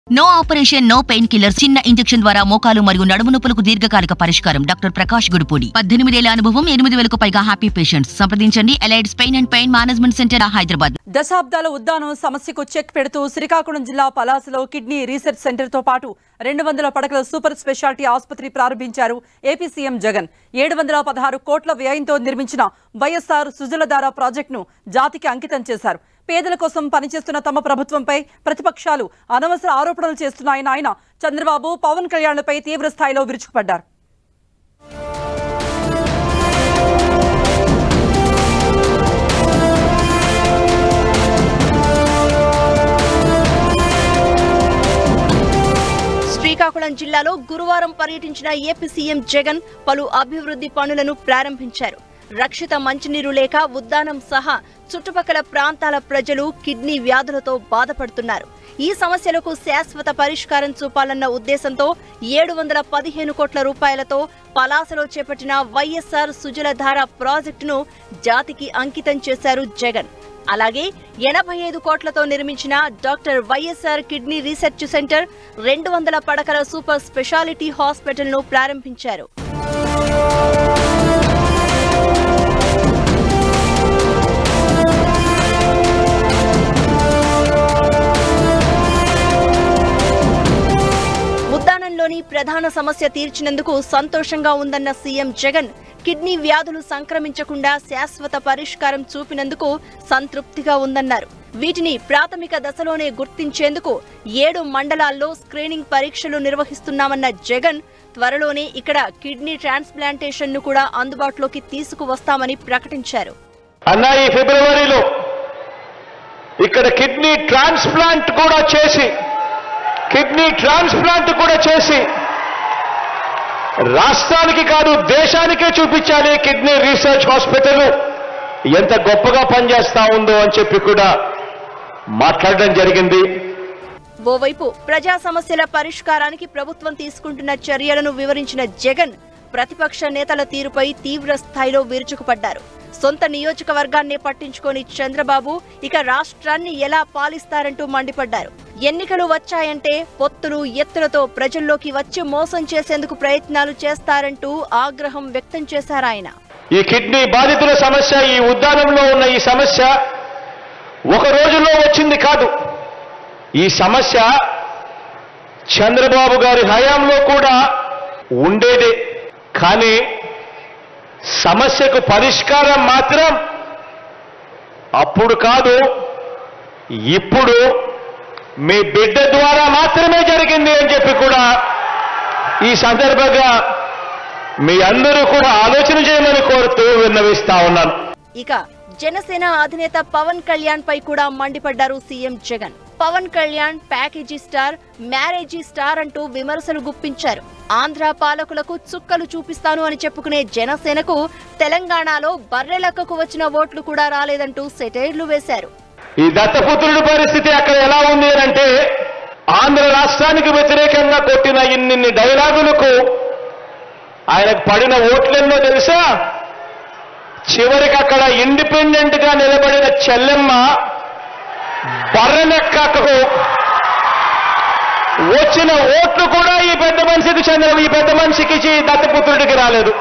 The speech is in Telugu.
no operation no pain killer చిన్న ఇంజెక్షన్ ద్వారా మోకాలు మరియు నడుము నొప్పులకు దీర్ఘకాలిక పరిష్కారం డాక్టర్ ప్రకాష్ గుడిపూడి పద్దెనిమిదేళ్ల అనుభవం ఎనిమిది వేలకు పైగా హ్యాపీ పేషెంట్స్ సంప్రదించండి Allied's pain and pain management centre Hyderabad దశాబ్దాల ఉద్దానం సమస్యకు చెక్ పెడుతూ శ్రీకాకుళం జిల్లా పలాసలో కిడ్నీ రీసెర్చ్ సెంటర్తో పాటు రెండు వందల పడకల సూపర్ స్పెషాలిటీ ఆసుపత్రి ప్రారంభించారు ఏపీ సీఎం జగన్ ఏడు వందల పదహారు కోట్ల వ్యయంతో నిర్మించిన వైఎస్ఆర్ సుజలధార ప్రాజెక్టును జాతికి అంకితం చేశారు పేదల కోసం పనిచేస్తున్న తమ ప్రభుత్వంపై ప్రతిపక్షాలు అనవసర ఆరోపణలు చేస్తున్నాయని ఆయన చంద్రబాబు పవన్ కళ్యాణ్లపై తీవ్ర స్థాయిలో విరుచుకుపడ్డారు శ్రీకాకుళం జిల్లాలో గురువారం పర్యటించిన ఏపీ సీఎం జగన్ పలు అభివృద్ధి పనులను ప్రారంభించారు రక్షిత మంచినీరు లేక ఉద్దానం సహా చుట్టుపక్కల ప్రాంతాల ప్రజలు కిడ్నీ వ్యాధులతో బాధపడుతున్నారు ఈ సమస్యలకు శాశ్వత పరిష్కారం చూపాలన్న ఉద్దేశంతో ఏడు వందల పదిహేను కోట్ల రూపాయలతో పలాసలో చేపట్టిన వైఎస్ఆర్ సుజలధార ప్రాజెక్టును జాతికి అంకితం చేశారు జగన్ అలాగే ఎనభై ఐదు కోట్లతో నిర్మించిన doctor YSR kidney research centre రెండు వందల పడకల సూపర్ స్పెషాలిటీ హాస్పిటల్ను ప్రారంభించారు ఉద్దానంలోని ప్రధాన సమస్య తీర్చినందుకు సంతోషంగా ఉందన్న సీఎం జగన్ కిడ్నీ వ్యాధులు సంక్రమించకుండా శాశ్వత పరిష్కారం చూపినందుకు సంతృప్తిగా ఉందన్నారు వీటిని ప్రాథమిక దశలోనే గుర్తించేందుకు ఏడు మండలాల్లో స్క్రీనింగ్ పరీక్షలు నిర్వహిస్తున్నామన్న జగన్ త్వరలోనే ఇక్కడ కిడ్నీ ట్రాన్స్ప్లాంటేషన్ ను కూడా అందుబాటులోకి తీసుకువస్తామని ప్రకటించారు అన్న ఈ ఫిబ్రవరిలో ఇక్కడ కిడ్నీ ట్రాన్స్ప్లాంట్ కూడా చేసి కిడ్నీ ట్రాన్స్ప్లాంట్ కూడా చేసి రాష్ట్రానికి కాదు దేశానికే చూపించాలి కిడ్నీ రీసెర్చ్ హాస్పిటల్ ఎంత గొప్పగా పనిచేస్తా ఉందో అని చెప్పి కూడా మాట్లాడడం జరిగింది ఓవైపు ప్రజా సమస్యల పరిష్కారానికి ప్రభుత్వం తీసుకుంటున్న చర్యలను వివరించిన జగన్ ప్రతిపక్ష నేతల తీరుపై తీవ్ర స్థాయిలో విరుచుకుపడ్డారు సొంత నియోజకవర్గాన్నే పట్టించుకొని చంద్రబాబు ఇక రాష్ట్రాన్ని ఎలా పాలిస్తారంటూ మండిపడ్డారు ఎన్నికలు వచ్చాయంటే పొత్తులు ఎత్తులతో ప్రజల్లోకి వచ్చి మోసం చేసేందుకు ప్రయత్నాలు చేస్తారంటూ ఆగ్రహం వ్యక్తం చేశారాయన ఈ కిడ్నీ బాధితుల సమస్య ఈ ఉద్దానంలో ఉన్న ఈ సమస్య ఒక రోజులో వచ్చింది కాదు ఈ సమస్య చంద్రబాబు గారి హయాంలో కూడా ఉండేదే కానీ సమస్యకు పరిష్కారం మాత్రం అప్పుడు కాదు ఇప్పుడు మీ బిడ్డ ద్వారా మాత్రమే జరిగింది అని చెప్పి కూడా ఈ సందర్భంగా మీ అందరూ కూడా ఆలోచన చేయమని కోరుతూ విన్నవిస్తా ఉన్నాను ఇక జనసేన అధినేత పవన్ కళ్యాణ్ పై కూడా మండిపడ్డారు CM Jagan Pawan Kalyan package star marriage star అంటూ విమర్శలు గుప్పించారు ఆంధ్ర పాలకులకు చుక్కలు చూపిస్తాను అని చెప్పుకునే జనసేనకు తెలంగాణలో బర్రెలక్కకు వచ్చిన ఓట్లు కూడా రాలేదంటూ సెటైర్లు వేశారు ఈ దత్తపుత్రుడి పరిస్థితి అక్కడ ఎలా ఉంది అని అంటే ఆంధ్ర రాష్ట్రానికి వ్యతిరేకంగా కొట్టిన ఇన్నిన్ని డైలాగులకు ఆయనకు పడిన ఓట్లెన్నో తెలుసా చివరికి అక్కడ ఇండిపెండెంట్ గా నిలబడిన చెల్లెమ్మ బర్రెనెక్కకు వచ్చిన ఓట్లు కూడా ఈ పెద్ద మనిషికి చంద్ర ఈ పెద్ద మనిషికి ఈ దత్తపుత్రుడికి రాలేదు